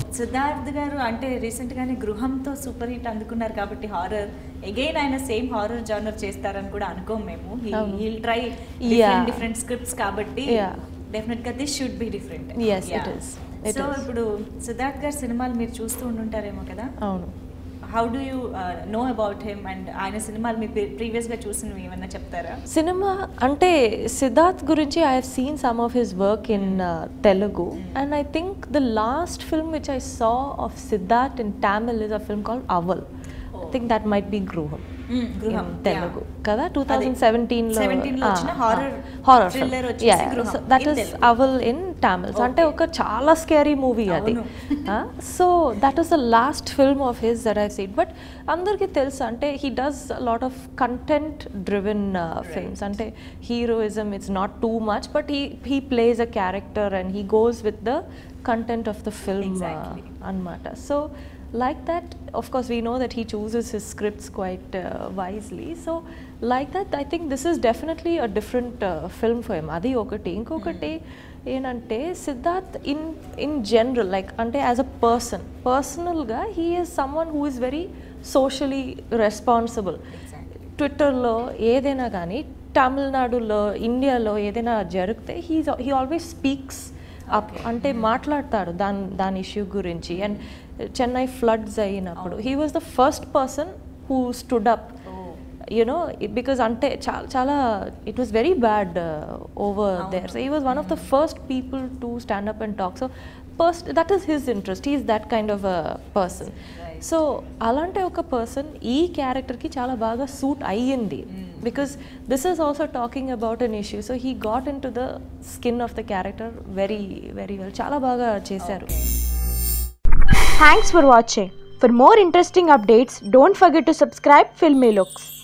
సిద్ధార్థ్ గారు అంటే రీసెంట్ గానే గృహంతో సూపర్ హిట్ అందుకున్నారు కాబట్టి హారర్ అగైన్ ఆయన సేమ్ హారర్ జానర్ చేస్తారని కూడా అనుకోం మేము అవును. He'll try Yeah. Different scripts కాబట్టి Yeah. డెఫినెట్ గా this should be different Yes, it is. It so is. ఇప్పుడు సిద్ధార్థ్ గారి సినిమాలు మీరు చూస్తూ ఉండుంటారేమో కదా అవును how do you know about him and ఆయన సినిమాలు మీ ప్రీవియస్ గా చూసినవి ఏమన్నా చెప్తారా సినిమా అంటే సిద్ధార్థ్ గురించి I have seen some of his work in Telugu and I think the last film which I saw of Siddharth in Tamil is a film called Aval I think that might be Gruham Gruham in Telugu కదా two thousand seventeen లో 17 లో వచ్చిన horror horror thriller వచ్చేసి Gruham that in is Telugu. Aval in Tamils అంటే ఒక చాలా scary movie అది అవును. So that is the last film of his that I seen but అందరికీ తెలుసు అంటే he does lot of content driven films అంటే heroism it's not too much but he he plays a character and he goes with the content of the film Exactly. అనమాట so like that of course we know that he chooses his scripts quite uh, wisely so like that i think this is definitely a different uh, film for him అది ఒకటి ఇంకొకటి ఏంటంటే Siddharth in in general like అంటే as a person పర్సనల్గా he is someone who is very socially responsible ట్విట్టర్లో ఏదైనా కానీ తమిళనాడులో ఇండియాలో ఏదైనా జరిగితే he he always speaks up అంటే మాట్లాడతాడు దాని దాని ఇష్యూ గురించి అండ్ చెన్నై ఫ్లడ్స్ అయినప్పుడు he was the first person who stood up you know because అంటే చాలా చాలా it was very bad over there so he was one of the first people to stand up and talk so first that is his interest he is that kind of a person so అలాంటి ఒక person ఈ క్యారెక్టర్కి చాలా బాగా suit అయ్యింది because this is also talking about an issue so he got into the skin of the character very very well చాలా బాగా చేశారు Thanks for watching. For more interesting updates, don't forget to subscribe Filmy Looks.